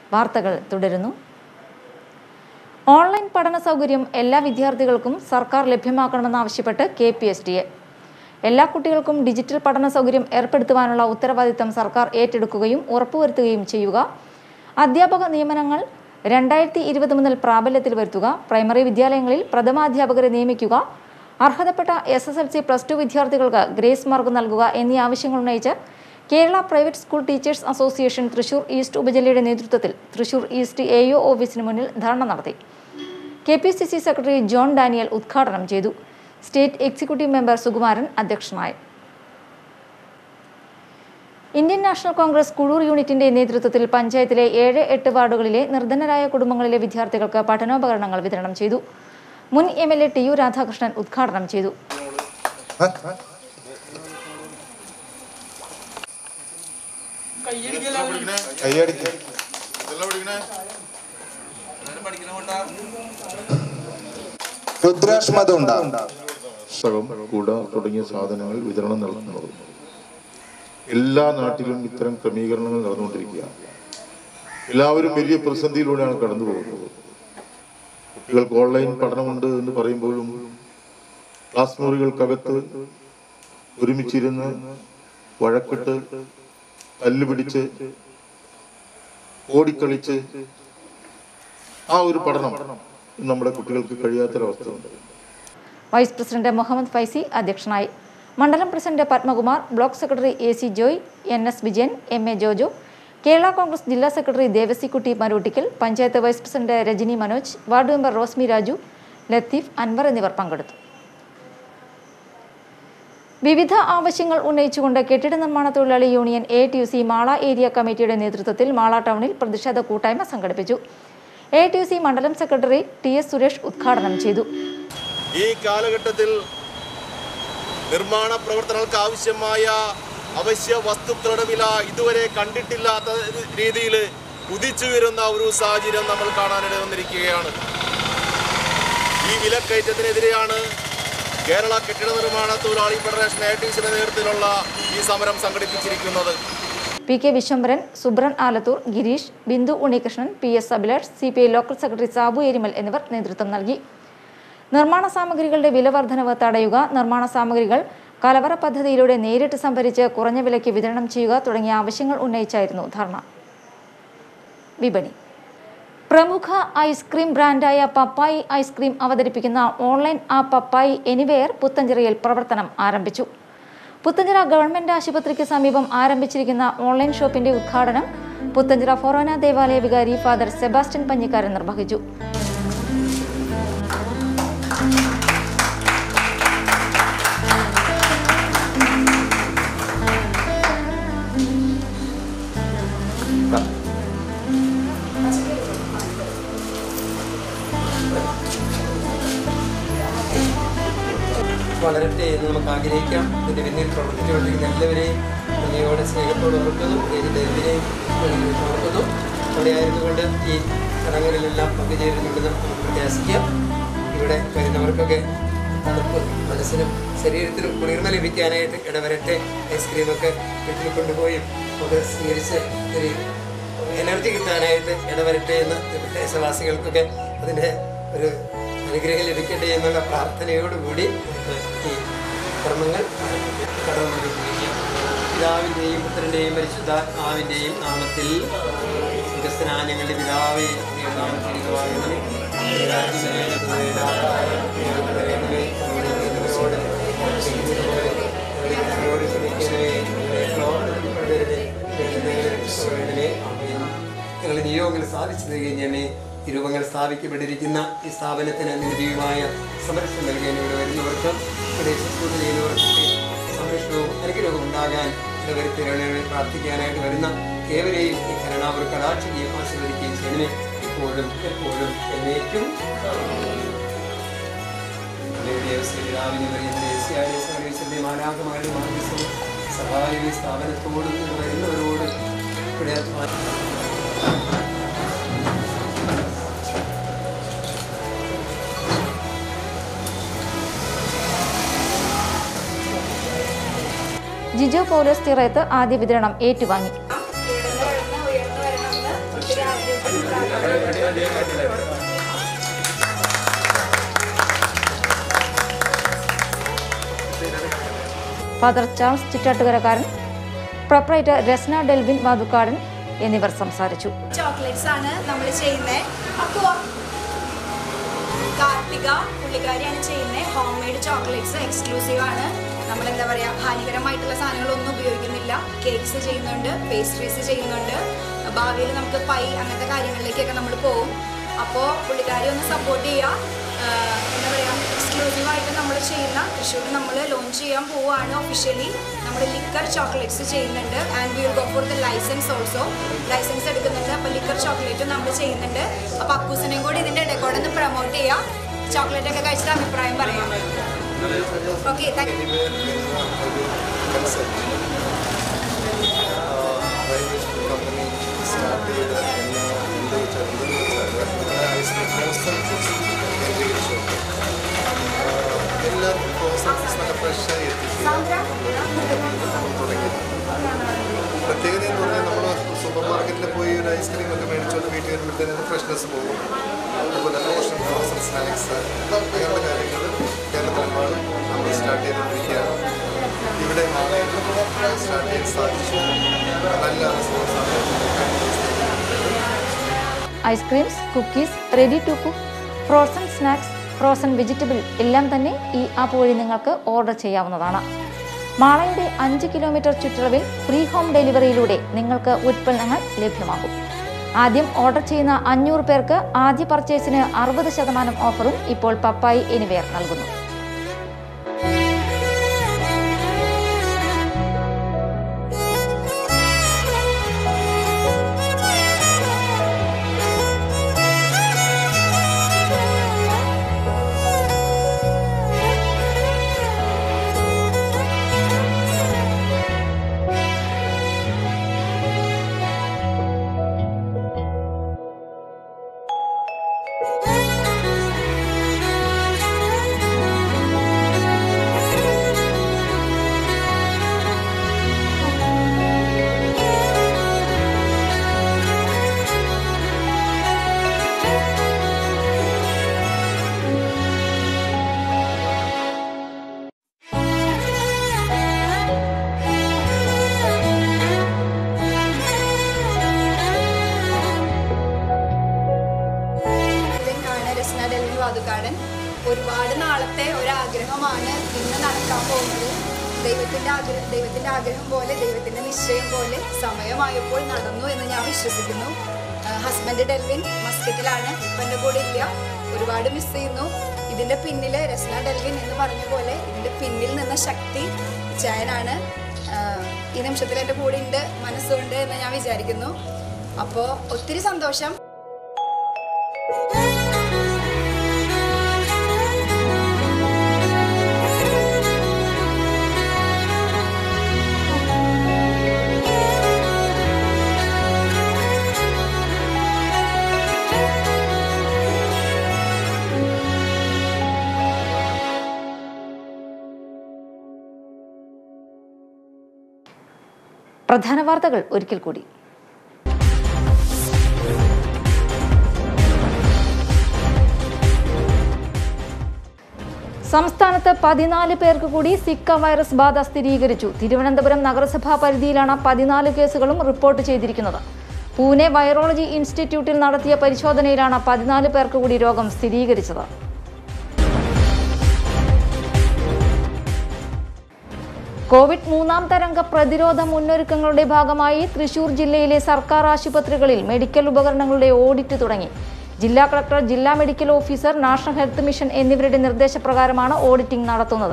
വാർത്തകൾ തുടരുന്നു ഓൺലൈൻ പഠന സൗകര്യം എല്ലാ വിദ്യാർത്ഥികൾക്കും സർക്കാർ ലഭ്യമാക്കണമെന്നാവശ്യപ്പെട്ട് K P S T A എല്ലാ കുട്ടികൾക്കും ഡിജിറ്റൽ പഠന സൗകര്യം ഏർപ്പെടുത്തുവാനുള്ള ഉത്തരവാദിത്തം സർക്കാർ ഏറ്റെടുക്കുകയും ഉറപ്പുവരുത്തുകയും ചെയ്യുക അധ്യാപക നിയമനങ്ങൾ രണ്ടായിരത്തി ഇരുപത് മുതൽ പ്രാബല്യത്തിൽ വരുത്തുക പ്രൈമറി വിദ്യാലയങ്ങളിൽ പ്രഥമാധ്യാപകരെ നിയമിക്കുക അർഹതപ്പെട്ട S S L C plus two വിദ്യാർത്ഥികൾക്ക് ഗ്രേസ് മാർക്ക് നൽകുക എന്നീ ആവശ്യങ്ങൾ ഉന്നയിച്ച് Kerala private school teachers association Thrissur east ഉപജില്ലയുടെ നേതൃത്വത്തിൽ തൃശൂർ ഈസ്റ്റ് എ ഒ ഓഫീസിന് മുന്നിൽ ധർണ നടത്തി K P C C secretary John Daniel ഉദ്ഘാടനം ചെയ്തു സ്റ്റേറ്റ് എക്സിക്യൂട്ടീവ് മെമ്പർ സുകുമാരൻ അധ്യക്ഷനായി ഇന്ത്യൻ നാഷണൽ കോൺഗ്രസ് കുഴൂർ യൂണിറ്റിന്റെ നേതൃത്വത്തിൽ പഞ്ചായത്തിലെ ഏഴ് എട്ട് വാർഡുകളിലെ നിർധനരായ കുടുംബങ്ങളിലെ വിദ്യാർത്ഥികൾക്ക് പഠനോപകരണങ്ങൾ വിതരണം ചെയ്തു മുൻ M L A T U Radhakrishnan ഉദ്ഘാടനം ചെയ്തു കയ്യടിക്ക് രുദ്രാക്ഷ് മതം ഉണ്ടാ പുസ്തകം കുട തുടങ്ങിയ സാധനങ്ങൾ വിതരണം നടത്തുന്നത് എല്ലാ നാട്ടിലും ഇത്തരം ക്രമീകരണങ്ങൾ നടന്നുകൊണ്ടിരിക്കുകയാണ് എല്ലാവരും വലിയ പ്രതിസന്ധിയിലൂടെയാണ് കടന്നു പോകുന്നത് കുട്ടികൾക്ക് ഓൺലൈൻ പഠനമുണ്ട് എന്ന് പറയുമ്പോഴും ക്ലാസ് മുറികൾക്കകത്ത് ഒരുമിച്ചിരുന്ന് വഴക്കിട്ട് തല്ലുപിടിച്ച് ഓടിക്കളിച്ച് ആ ഒരു പഠനം നമ്മുടെ കുട്ടികൾക്ക് കഴിയാത്തൊരവസ്ഥയുണ്ട് വൈസ് പ്രസിഡന്റ് മുഹമ്മദ് ഫൈസി അധ്യക്ഷനായി മണ്ഡലം president Padmakumar block secretary A C Joy N S Vijayan M A Jojo Kerala Congress ജില്ലാ secretary Devassikutty Maruttikkal panchayat vice president Rajani Manoj ward member Rosmi Raju Latheef Anwar എന്നിവർ പങ്കെടുത്തു വിവിധ ആവശ്യങ്ങൾ ഉന്നയിച്ചുകൊണ്ട് കെട്ടിട നിർമ്മാണ തൊഴിലാളി union A T U C Mala area കമ്മിറ്റിയുടെ നേതൃത്വത്തിൽ മാള ടൗണിൽ പ്രതിഷേധ കൂട്ടായ്മ സംഘടിപ്പിച്ചു എ ടി യു സി മണ്ഡലം സെക്രട്ടറി ടി എസ് സുരേഷ് ഉദ്ഘാടനം ചെയ്തു ഈ കാലഘട്ടത്തിൽ നിർമ്മാണ പ്രവർത്തനങ്ങൾക്ക് ആവശ്യമായ അവശ്യ വസ്തുക്കളുടെ വില ഇതുവരെ കണ്ടിട്ടില്ലാത്ത രീതിയിൽ കുതിച്ചു വരുന്ന ഒരു സാഹചര്യം നമ്മൾ കാണാനിട വന്നിരിക്കുകയാണ് ഈ വിലക്കയറ്റത്തിനെതിരെയാണ് കേരള കെട്ടിട നിർമ്മാണ തൊഴിലാളി ഫെഡറേഷൻ എ ടി സിയുടെ നേതൃത്വത്തിലുള്ള ഈ സമരം സംഘടിപ്പിച്ചിരിക്കുന്നത് P K Vishwambharan Subran Alathur Girish Bindu Unnikrishnan P S Abhilash C P I local secretary Sabu Erimal എന്നിവർ നേതൃത്വം നൽകി നിർമ്മാണ സാമഗ്രികളുടെ വില വർധനവ് തടയുക നിർമ്മാണ സാമഗ്രികൾ കലവറ പദ്ധതിയിലൂടെ നേരിട്ട് സംഭരിച്ച് കുറഞ്ഞ വിലയ്ക്ക് വിതരണം ചെയ്യുക തുടങ്ങിയ ആവശ്യങ്ങൾ ഉന്നയിച്ചായിരുന്നു ധർണ വിപണി പ്രമുഖ ഐസ്ക്രീം ബ്രാൻഡായ പപ്പായി ഐസ്ക്രീം അവതരിപ്പിക്കുന്ന ഓൺലൈൻ ആപ്പ് പപ്പായി എനിവെയർ പുത്തഞ്ചിറയിൽ പ്രവർത്തനം ആരംഭിച്ചു പുത്തഞ്ചിറ ഗവൺമെന്റ് ആശുപത്രിക്ക് സമീപം ആരംഭിച്ചിരിക്കുന്ന ഓൺലൈൻ ഷോപ്പിന്റെ ഉദ്ഘാടനം പുത്തഞ്ചിറ ഫൊറോന ദേവാലയ വികാരി ഫാദർ സെബാസ്റ്റ്യൻ പഞ്ഞിക്കാരൻ നിർവഹിച്ചു വളരട്ടെ എന്ന് നമുക്ക് ആഗ്രഹിക്കാം ഇതിൻ്റെ പിന്നിൽ പ്രവർത്തിച്ചുകൊണ്ടിരിക്കുന്ന എല്ലാവരെയും നന്ദിയോടെ സ്നേഹത്തോടെ ഓർക്കുന്നു ഇതിൻ്റെ എന്തിനേയും ഓർക്കുന്നു അവിടെ ആയിരുന്നുകൊണ്ട് ഈ ചടങ്ങുകളിലെല്ലാം പങ്കുചേരുന്നുണ്ടെന്ന് നമുക്ക് പ്രത്യാശിക്കാം ഇവിടെ വരുന്നവർക്കൊക്കെ തണുപ്പ് മനസ്സിനും ശരീരത്തിനും കുളിർമ ലഭിക്കാനായിട്ട് ഇടവരട്ടെ ഐസ്ക്രീമൊക്കെ വീട്ടിൽ കൊണ്ടുപോയി നമുക്ക് സ്വീകരിച്ച് ഒരു എനർജി കിട്ടാനായിട്ട് ഇടവരട്ടെ എന്ന് ദേശവാസികൾക്കൊക്കെ അതിൻ്റെ ഒരു അനുഗ്രഹം ലഭിക്കട്ടെ എന്നുള്ള പ്രാർത്ഥനയോടുകൂടി നമുക്ക് ഈ കർമ്മങ്ങൾ കടന്നുകൊണ്ടിരിക്കുകയും പിതാവിൻ്റെയും പുത്രൻ്റെയും പരിശുദ്ധാത്മാവിൻ്റെയും നാമത്തിൽ സ്വർഗസ്ഥനായ ഞങ്ങളുടെ പിതാവേ അങ്ങയുടെ നാമം തിരികെ ഞങ്ങളുടെ നിയോഗങ്ങൾ സാധിച്ചു കഴിഞ്ഞേ ഈ രൂപങ്ങൾ സ്ഥാപിക്കപ്പെട്ടിരിക്കുന്ന ഈ സ്ഥാപനത്തിന് നിർജീവമായ സംരക്ഷണം നൽകാൻ ഇവിടെ വരുന്നവർക്കും ഇവിടെ ശുശ്രൂഷ ചെയ്യുന്നവർക്കൊക്കെ സംരക്ഷണവും അനുഗ്രഹവും ഉണ്ടാകാൻ ഇടവരുത്തിരകളെ പ്രാർത്ഥിക്കാനായിട്ട് വരുന്ന ഏവരെയും ഈ കരുണാവർ കടാക്ഷിക്കുകയും ആശീർവദിക്കുകയും ചെയ്യണമേ ഇപ്പോഴും എപ്പോഴും എന്നേക്കും മാലാകമാരുടെ മാർഗസ്വം സഹായ സ്ഥാപനത്തോടും ഇവിടെ വരുന്നവരോട് ഇവിടെ ജിജോ പൗലോസ് തിറയത്ത് ആദ്യ വിതരണം ഏറ്റുവാങ്ങി ഇവിടുന്ന് ഇവിടുന്ന് ഉയർന്നു വരണമെന്ന് ഒത്തിരി ആഗ്രഹിച്ച ഫാദർ ചാൾസ് ചിറ്റാട്ടുകരക്കാരൻ പ്രൊപ്പറേറ്റർ രസ്ന ഡെൽവിൻ വാതുക്കാടൻ എന്നിവർ സംസാരിച്ചു ചോക്ലേറ്റ്സ് ആണ് നമ്മൾ ചെയ്യുന്നത് അക്കുവ കാർത്തിക പുള്ളിക്കാരിയാണ് ചെയ്യുന്നത് ഹോം മെയ്ഡ് ചോക്ലേറ്റ്സ് എക്സ്ക്ലൂസീവ് ആണ് നമ്മൾ എന്താ പറയുക ഹാനികരമായിട്ടുള്ള സാധനങ്ങളൊന്നും ഉപയോഗിക്കുന്നില്ല കേക്ക്സ് ചെയ്യുന്നുണ്ട് പേസ്ട്രീസ് ചെയ്യുന്നുണ്ട് ഭാവിയിൽ നമുക്ക് പൈ അങ്ങനത്തെ കാര്യങ്ങളിലേക്കൊക്കെ നമ്മൾ പോകും അപ്പോൾ പുള്ളിക്കാരി ഒന്ന് സപ്പോർട്ട് ചെയ്യുക ആഹ് എന്താ പറയുക എക്സ്ക്ലൂസീവായിട്ട് നമ്മൾ ചെയ്യുന്ന തൃശ്ശൂർ നമ്മൾ ലോഞ്ച് ചെയ്യാൻ പോവുകയാണ് ഒഫീഷ്യലി നമ്മൾ ലിക്കർ ചോക്ലേറ്റ്സ് ചെയ്യുന്നുണ്ട് and will go for the license also license എടുക്കുന്നുണ്ട് അപ്പോൾ ലിക്കർ ചോക്ലേറ്റും നമ്മൾ ചെയ്യുന്നുണ്ട് അപ്പോൾ അക്കൂസിനെയും കൂടി ഇതിൻ്റെ ഇടയിൽ കൂടെ ഒന്ന് പ്രൊമോട്ട് ചെയ്യാം ചോക്ലേറ്റ് ഒക്കെ കഴിച്ചിട്ട് അഭിപ്രായം പറയാം okay thank you company start ചെയ്ത എന്ന് എന്ത് വെച്ചാൽ എന്തെന്ന് വെച്ചാൽ ഐസ്ക്രീം ഫ്രോസൺ ഫുഡ്സ് കേന്ദ്രീകരിച്ചുകൊണ്ട് എല്ലാവർക്കും ഫ്രോസൺ ഫുഡ്സ് നല്ല ഫ്രഷായി എത്തിക്കുക നമ്മൾ തുടങ്ങി പ്രത്യേകത എന്ന് പറഞ്ഞാൽ നമ്മൾ സൂപ്പർ മാർക്കറ്റിൽ പോയി ഒരു ഐസ്ക്രീം ഒക്കെ മേടിച്ചുകൊണ്ട് വീട്ടിൽ വരുമ്പോഴത്തേനും ഫ്രഷ്നെസ് പോകും അതുപോലെ ഫ്രോസൺ ഫ്രോസൺ സ്നാക്സ് അങ്ങനെയുള്ള കാര്യങ്ങൾ കേരളത്തിലെമ്പാടും നമ്മൾ സ്റ്റാർട്ട് ചെയ്തുകൊണ്ടിരിക്കുകയാണ് ഇവിടെ സ്റ്റാർട്ട് ചെയ്യാൻ സാധിച്ചു നല്ല റെസ്പോൺസാണ് ice creams cookies ready to cook frozen snacks frozen vegetable എല്ലാം തന്നെ ഈ ആപ്പ് വഴി നിങ്ങൾക്ക് ഓർഡർ ചെയ്യാവുന്നതാണ് മാളയുടെ അഞ്ച് കിലോമീറ്റർ ചുറ്റളവിൽ ഫ്രീ ഹോം ഡെലിവറിയിലൂടെ നിങ്ങൾക്ക് ഉൽപ്പന്നങ്ങൾ ലഭ്യമാകും ആദ്യം ഓർഡർ ചെയ്യുന്ന അഞ്ഞൂറ് പേർക്ക് ആദ്യ പർച്ചേസിന് അറുപത് ശതമാനം ഓഫറും ഇപ്പോൾ പപ്പായി എനിവെയർ നൽകുന്നു ആണ് രസ്ന ഡെൽവിൻ വാതുക്കാടൻ ഒരുപാട് നാളത്തെ ഒരാഗ്രഹമാണ് ഇന്ന് നടക്കാൻ പോകുന്നത് ദൈവത്തിന്റെ ആഗ്രഹം ദൈവത്തിന്റെ ആഗ്രഹം പോലെ ദൈവത്തിന്റെ നിശ്ചയം പോലെ സമയമായപ്പോൾ നടന്നു എന്ന് ഞാൻ വിശ്വസിക്കുന്നു ഹസ്ബൻഡ് ഡെൽവിൻ മസ്കറ്റിലാണ് ഇപ്പം എൻ്റെ കൂടെ ഇല്ല ഒരുപാട് മിസ് ചെയ്യുന്നു ഇതിന്റെ പിന്നില് രസ്ന ഡെൽവിൻ എന്ന് പറഞ്ഞ പോലെ ഇതിന്റെ പിന്നിൽ നിന്ന ശക്തി ചായനാണ് ആഹ് ഈ നിമിഷത്തിൽ എൻ്റെ കൂടെ ഉണ്ട് മനസ്സുണ്ട് എന്ന് ഞാൻ വിചാരിക്കുന്നു അപ്പോൾ ഒത്തിരി സന്തോഷം പ്രധാന വാർത്തകൾ ഒരിക്കൽ കൂടി സംസ്ഥാനത്ത് പതിനാല് പേർക്ക് കൂടി സിക്ക വൈറസ് ബാധ സ്ഥിരീകരിച്ചു തിരുവനന്തപുരം നഗരസഭാ പരിധിയിലാണ് പതിനാല് കേസുകളും റിപ്പോർട്ട് ചെയ്തിരിക്കുന്നത് പൂനെ വൈറോളജി ഇൻസ്റ്റിറ്റ്യൂട്ടിൽ നടത്തിയ പരിശോധനയിലാണ് പതിനാല് പേർക്ക് കൂടി രോഗം സ്ഥിരീകരിച്ചത് കോവിഡ് മൂന്നാം തരംഗ പ്രതിരോധ മുന്നൊരുക്കങ്ങളുടെ ഭാഗമായി തൃശൂർ ജില്ലയിലെ സർക്കാർ ആശുപത്രികളിൽ മെഡിക്കൽ ഉപകരണങ്ങളുടെ ഓഡിറ്റ് തുടങ്ങി ജില്ലാ കളക്ടർ ജില്ലാ medical officer national health mission എന്നിവരുടെ നിർദ്ദേശപ്രകാരമാണ് ഓഡിറ്റിംഗ് നടത്തുന്നത്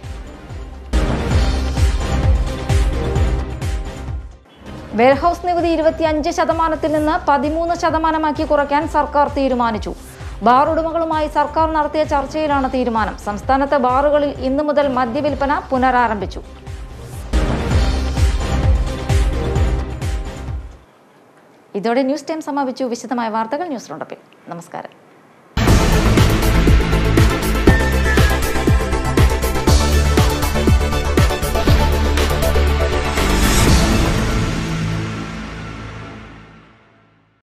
വെയർഹൌസ് നികുതി ഇരുപത്തിയഞ്ച് ശതമാനത്തിൽ നിന്ന് പതിമൂന്ന് ശതമാനമാക്കി കുറയ്ക്കാൻ സർക്കാർ തീരുമാനിച്ചു ബാർ ഉടമകളുമായി സർക്കാർ നടത്തിയ ചർച്ചയിലാണ് തീരുമാനം സംസ്ഥാനത്തെ ബാറുകളിൽ ഇന്നു മുതൽ മദ്യവിൽപ്പന പുനരാരംഭിച്ചു ഇതോടെ ന്യൂസ് ടൈം സമാപിച്ചു വിശദമായ വാർത്തകൾ ന്യൂസ് റൗണ്ടപ്പിൽ നമസ്കാരം